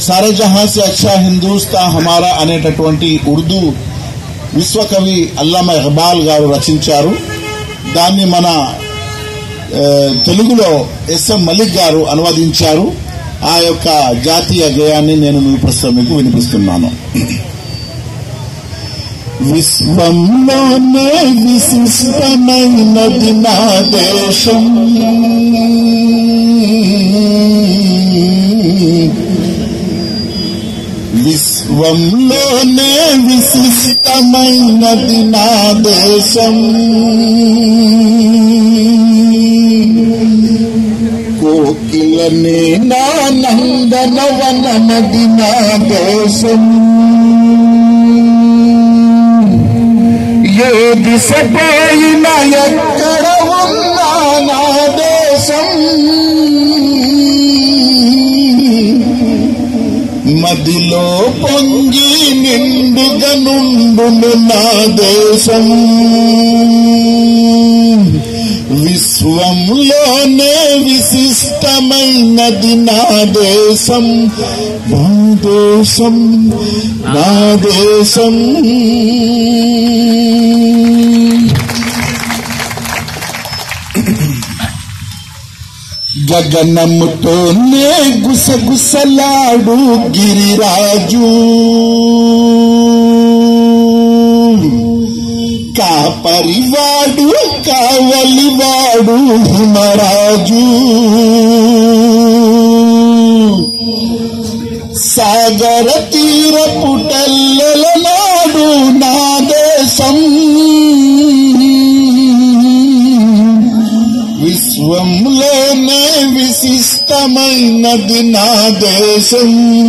సారే జహాం సే అచ్చా హిందూస్తా హమారా అనేటటువంటి ఉర్దూ విశ్వకవి అల్లామా ఇక్బాల్ గారు రచించారు దాన్ని మన ఆ, తెలుగులో ఎస్ఎం మలిక్ గారు అనువదించారు ఆ యొక్క జాతీయ గేయాన్ని నేను మీ ప్రస్తుతం మీకు వినిపిస్తున్నాను విశ్వంలోనే విశిష్టమైనది నా దేశం విశ్వంలోనే విశిష్టమైనది నా దేశం కోకిలనే నా నందనవనమది నా దేశం ఏ దిశ పోయినా ఎక్కడ ఉన్నా నా దేశం మదిలో పొంగి నిండుగా నుండును నా దేశం విశ్వంలోనే విశిష్టమైనది నా దేశం నా దేశం నా దేశం గగనముతోనే గుసగుసలాడు గిరిరాజు కాపరివాడు కావలివాడు హిమరాజు సాగర తీర పుటల్లల నాడు నా దేశం విశ్వంలోనే విశిష్టమైనది నా దేశం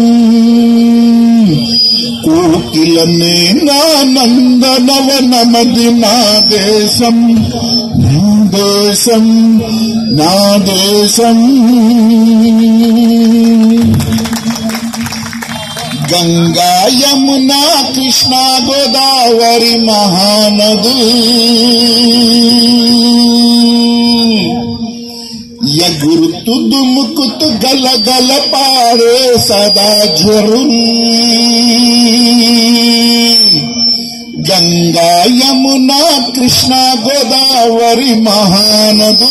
కోకిలనే నా నందనవనమది నా దేశం నా దేశం నా దేశం గంగా యమున కృష్ణ గోదావరి మహానదు ఎగురుతు దుముకుతు గలగల పారే సదా ఝరు గంగా యమున కృష్ణ గోదావరి మహానదు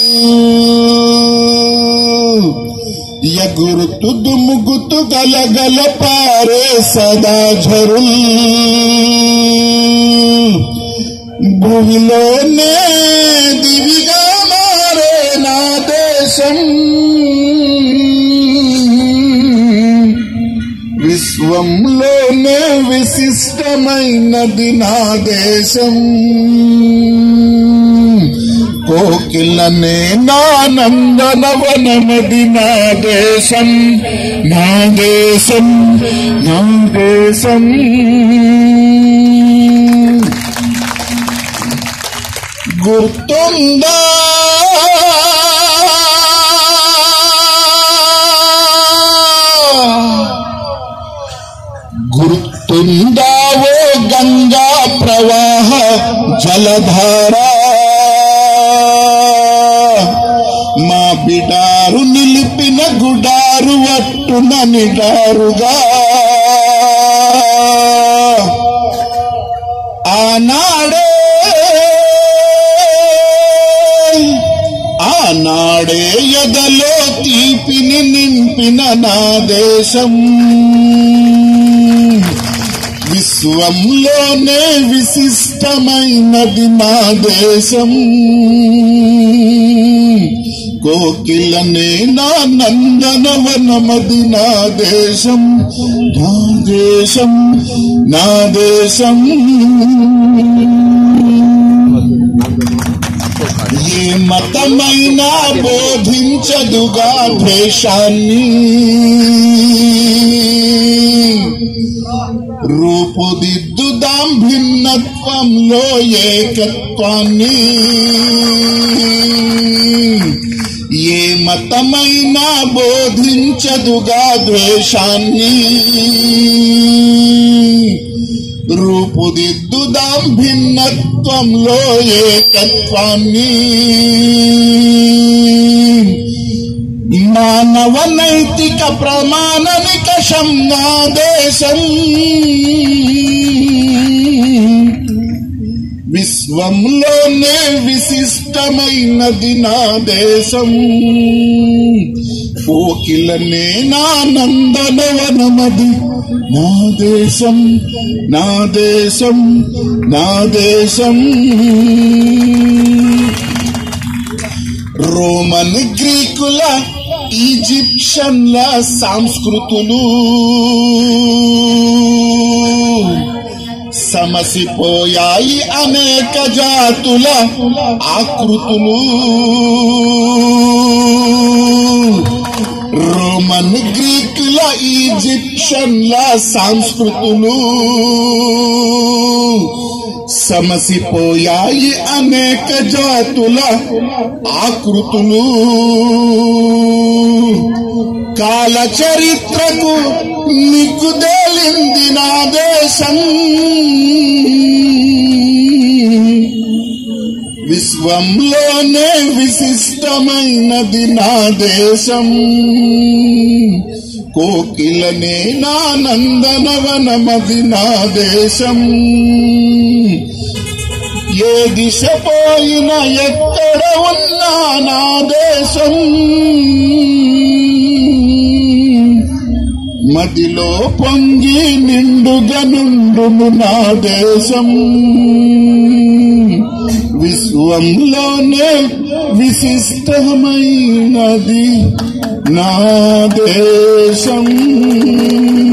ఎగురుతు దుముగుతు గలగల పారే సదా ఝరు భూమిలోనే దివిగా మారే నా దేశం విశ్వంలోనే విశిష్టమైనది నా దేశం కోకిలనే నా నందనవనమది నా దేశం నా దేశం నా దేశం గుర్తుందా గుర్తుందావో గంగా ప్రవాహ జలధార మా బిడారు నిలిపిన గుడారు అట్టున నిడారుగా ఆనాడే ఆనాడే ఎదలో తీపిని నింపిన నా దేశం విశ్వంలోనే విశిష్టమైనది నా దేశం కోకిలనే నా నందనవనమది నా దేశం నా దేశం నా దేశం ఏ మతమైనా బోధించదుగా ద్వేషాన్ని రూపుదిద్దుదాం భిన్నత్వంలో ఏకత్వాన్ని ఏ మతమైనా బోధించదుగా ద్వేషాన్ని రూపుదిద్దుదాం భిన్నత్వంలో ఏకత్వాన్ని మానవ నైతిక ప్రమాణనిక దేశం నా దేశం విశ్వంలోనే విశిష్టమైనది నా దేశం కోకిలనే నా నందనవనమది నా దేశం నా దేశం నా దేశం రోమన్ గ్రీకుల ఈజిప్షన్ల సంస్కృతులు సమసిపోయాయి అనేక జాతుల ఆకృతులు రోమన్ గ్రీకుల ఈజిప్షన్ల సంస్కృతులు సమసిపోయాయి అనేక జాతుల ఆకృతులు కాల చరిత్రకు నిక్కుదేలింది నా దేశం విశ్వంలోనే విశిష్టమైనది నా దేశం కోకిలనే నా నందనవనమది నా దేశం ఏ దిశ పోయినా ఎక్కడ ఉన్నా నా దేశం మదిలో పొంగి నిండుగా నుండును నా దేశం విశ్వంలోనే విశిష్టమైనది నా దేశం